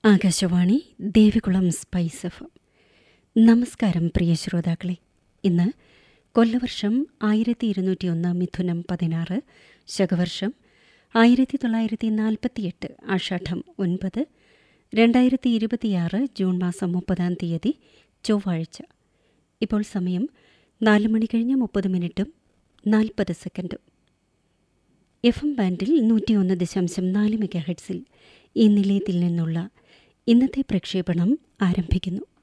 Akashvani Devikulam spice F നമസ്കാരം പ്രിയ ശ്രോതാക്കളെ ഇന്ന് കൊല്ലവർഷം ആയിരത്തി ഇരുന്നൂറ്റിയൊന്ന് മിഥുനം പതിനാറ് ശകവർഷം ആയിരത്തി തൊള്ളായിരത്തി നാൽപ്പത്തിയെട്ട് ആഷാഢം ഒൻപത് രണ്ടായിരത്തി ഇരുപത്തിയാറ് ജൂൺ മാസം മുപ്പതാം തീയതി ചൊവ്വാഴ്ച ഇപ്പോൾ സമയം നാല് മണി കഴിഞ്ഞ് മുപ്പത് മിനിറ്റും നാൽപ്പത് സെക്കൻഡും എഫ് എം ബാൻഡിൽ നൂറ്റിയൊന്ന് ദശാംശം നാല് മെഗാ ഹെഡ്സിൽ ഈ നിലയത്തിൽ നിന്നുള്ള ഇന്നത്തെ പ്രക്ഷേപണം ആരംഭിക്കുന്നു